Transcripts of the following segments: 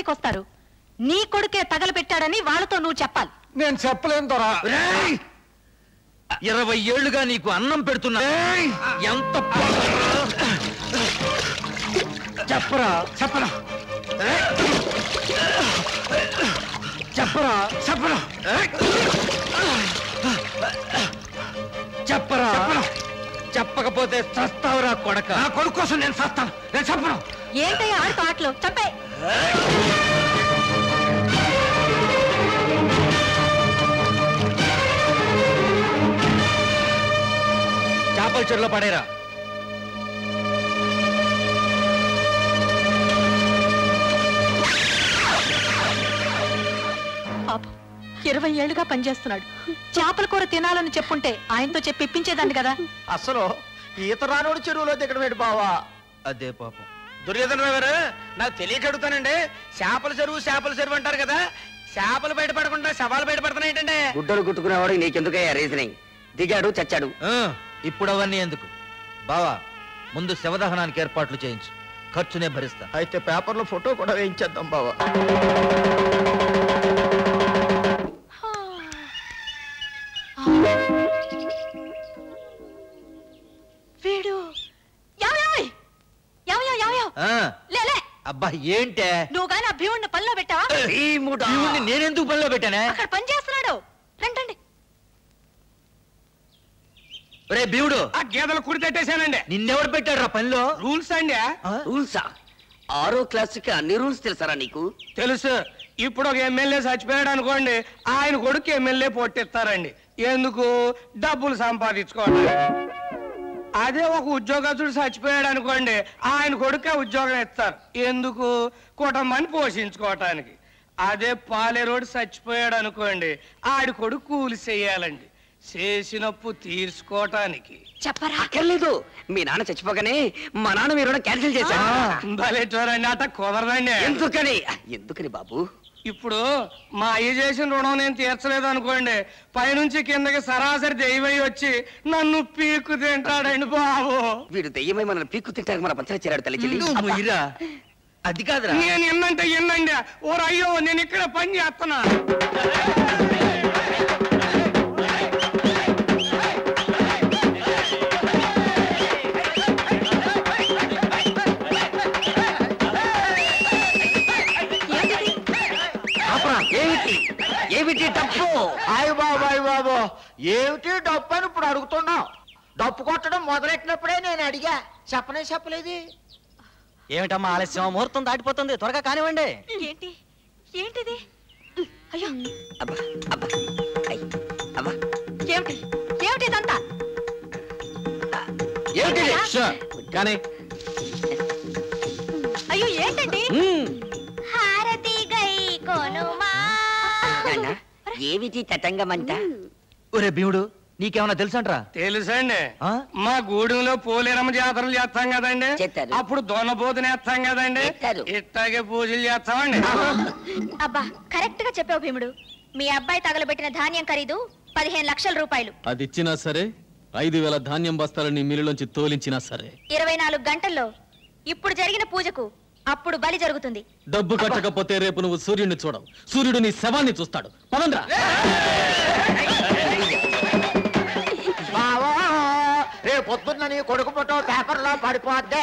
తీసుకొస్తారు నీ కొడుకే తగలబెట్టాడని వాళ్ళతో నువ్వు చెప్పాలి నేను చెప్పలేను దొరా రేయ్! ఇరవై ఏళ్లుగా నీకు అన్నం పెడుతున్నా ఎంత పొగరు! చెప్పరా చెప్పరా చెప్పరా చెప్పరా చెప్పరా చెప్పకపోతే చస్తావురా కొడక నా కొడుకు కోసం నేను సస్తాను నేను చెప్పను ఏంటయ్యా ఆడుతూ ఆటలు చంపే చేపల చెరులో పడేరా పాపం ఇరవై ఏళ్ళుగా పనిచేస్తున్నాడు చేపల కూర తినాలని చెప్పుంటే ఆయనతో చెప్పి ఇప్పించేదాన్ని కదా అసలు ఈత రానోడు చెరువులో దిగడం ఏంటి బావా అదే పాపం దుర్యోధన గారు నాకు తెలియక అడుగుతానండి చేపల చెరువు చేపల చెరువు అంటారు కదా చేపలు బయటపడకుండా శవాలు బయటపడుతున్నాయి ఏంటంటే గుడ్డలు కుట్టుకునేవాడు నీకెందుకయ్యా రీజనింగ్ దిగాడు చచ్చాడు ఆ, ఇప్పుడు అవన్నీ ఎందుకు బావా ముందు శవదహనానికి ఏర్పాట్లు చేయించు ఖర్చునే భరిస్తా అయితే పేపర్లో ఫోటో కూడా వేయించేద్దాం బావా వీడు యావయాయ్! యావయాయ్, యావయాయ్! ఆ, లే, లే! అబ్బా ఏంటే నువ్వు గాని ఆ భీముడిని పనిలో పెట్టావా భీముడా. శివుణ్ణి నేనెందుకు పనిలో పెట్టానే అక్కడ పని చేస్తున్నాడు రండి రండి. రే భీముడు ఆ గేదెలు కుడి తట్టేశానండి నిన్నెవడు పెట్టాడు రా పనిలో రూల్స్ అండి ఆ? రూల్సా ఆరో క్లాస్కి అన్ని రూల్స్ తెలుసారా నీకు తెలుసు ఇప్పుడు ఒక ఎమ్మెల్యే చచ్చిపోయాడు అనుకోండి ఆయన కొడుకు ఎమ్మెల్యే పొట్టిస్తారండి ఎందుకు డబ్బులు సంపాదించుకోవడం అదే ఒక ఉద్యోగస్తుడు చచ్చిపోయాడు అనుకోండి ఆయన కొడుకే ఉద్యోగం ఇస్తారు ఎందుకు కుటుంబాన్ని పోషించుకోవటానికి అదే పాలేరోడు చచ్చిపోయాడు అనుకోండి ఆడి కొడుకు కూలి చేయాలండి చేసినప్పు తీర్చుకోవటానికి చెప్పరా అక్కర్లేదు మీ నాన్న చచ్చిపోగానే మా నాన్న మీరు క్యాన్సిల్ చేశాడు భలే చూడండి అట కుదరదండి ఎందుకని ఎందుకని బాబు ఇప్పుడు మా అయ్య చేసిన రుణం నేను తీర్చలేదు అనుకోండి పైనుంచి కిందకి సరాసరి దెయ్యమై వచ్చి నన్ను పీక్కు తింటాడండి బాబు వీడు దెయ్యమై మన పీక్కు తింటాక మన పంచలు చేరాడు తల్లి చెల్లి నువ్వు మొయ్యిరా. అది కాదురా నేను ఎన్నంటే ఎన్నండి ఓ అయ్యో నేను ఇక్కడ పని చేస్తున్నా ఆపరా, ఏమిటి ఏమిటి డప్పు అయ్య బాబు అయ్య బాబు ఏమిటి డప్పు అని ఇప్పుడు అడుగుతున్నావు డప్పు కొట్టడం మొదలెట్టినప్పుడే నేను అడిగా చెప్పనే చెప్పలేదు ఏమిటమ్మా ఆలస్యం ముహూర్తం దాటిపోతుంది త్వరగా కానివ్వండి ఏంటి ఏంటిది అయ్యో అబ్బా అబ్బా ఐ, అబ్బా ఏమిటి ఏమిటి ఇదంతా ఏమిటి ఇది? షూర్. కానీ అయ్యో ఏంటండి హారతి గై కొనుమా నాన్న ఏమిటి తతంగమంతా ఒరే భీముడు నీకేమన్నా తెలుసంట్రా తెలుసండి ఆ? మా గూడెంలో పోలేరమ్మ జాతరలు చేస్తాం కదండి చేస్తారు. అప్పుడు దొన్నపోతుని వేస్తాం కదండి చేస్తారు. ఇట్టాగే పూజలు చేస్తామండి అబ్బా కరెక్ట్ గా చెప్పావు భీముడు మీ అబ్బాయి తగలబెట్టిన ధాన్యం ఖరీదు పదిహేను లక్షల రూపాయలు అది ఇచ్చినా సరే ఐదు వేల ధాన్యం బస్తాలని మిల్లులోంచి తోలించినా సరే ఇరవై నాలుగు గంటల్లో ఇప్పుడు జరిగిన పూజకు అప్పుడు బలి జరుగుతుంది డబ్బు కట్టకపోతే రేపు నువ్వు సూర్యుడిని చూడవు సూర్యుడు నీ శవాన్ని చూస్తాడు పదండ్రా బావా రేపు పొద్దున్న నీ కొడుకు ఫోటో పేపర్లో పడిపోద్దే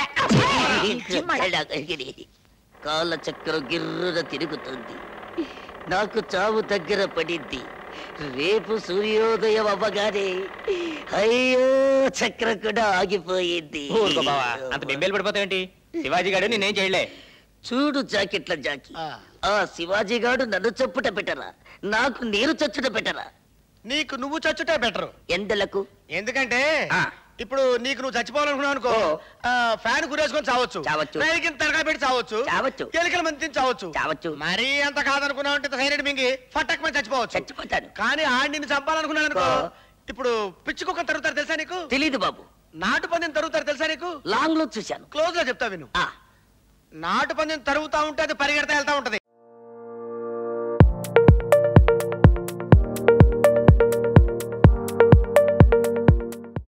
కాళ్ళ చక్రం గిర్రున తిరుగుతుంది నాకు చావు దగ్గర పడింది రేపు సూర్యోదయం అవ్వగానే అయ్యో చక్రం కూడా ఆగిపోయింది అంత బెంబేలు పడిపోతావేంటి శివాజీ గారు నేనేం చేయలే చూడు జాకెట్ల జాకి ఆ శివాజీ గాడు నన్ను చప్పుట పెట్టరా నాకు నేను చచ్చుట పెట్టరా నీకు నువ్వు చచ్చుటే బెటర్ ఎండలకు ఎందుకంటే ఆ. ఇప్పుడు నీకు నువ్వు చచ్చిపోవాలనుకున్నావు అనుకో ఓ. ఆ, ఫ్యాన్ గురేసుకొని చావచ్చు చావచ్చు. రైలుకి తరగా పెట్టి చావచ్చు చావచ్చు. ఎలికల మంది తిని చావచ్చు చావచ్చు మరీ అంత కాదనుకున్నావు అంటే సైలెంట్ మింగి ఫట్టక్ మంది చచ్చిపోవచ్చు చచ్చిపోతాను కానీ ఆడి నిన్ను చంపాలనుకున్నాను అనుకో ఓ. ఇప్పుడు పిచ్చి కుక్క తరుగుతారు తెలుసా నీకు తెలీదు బాబు నాటు పందిని తరుగుతారు తెలుసా నీకు లాంగ్ లో చూశాను క్లోజ్ గా చెప్తా విను ఆ నాటు పందిని తరుగుతా ఉంటే అది పరిగెడతా వెళ్తా ఉంటది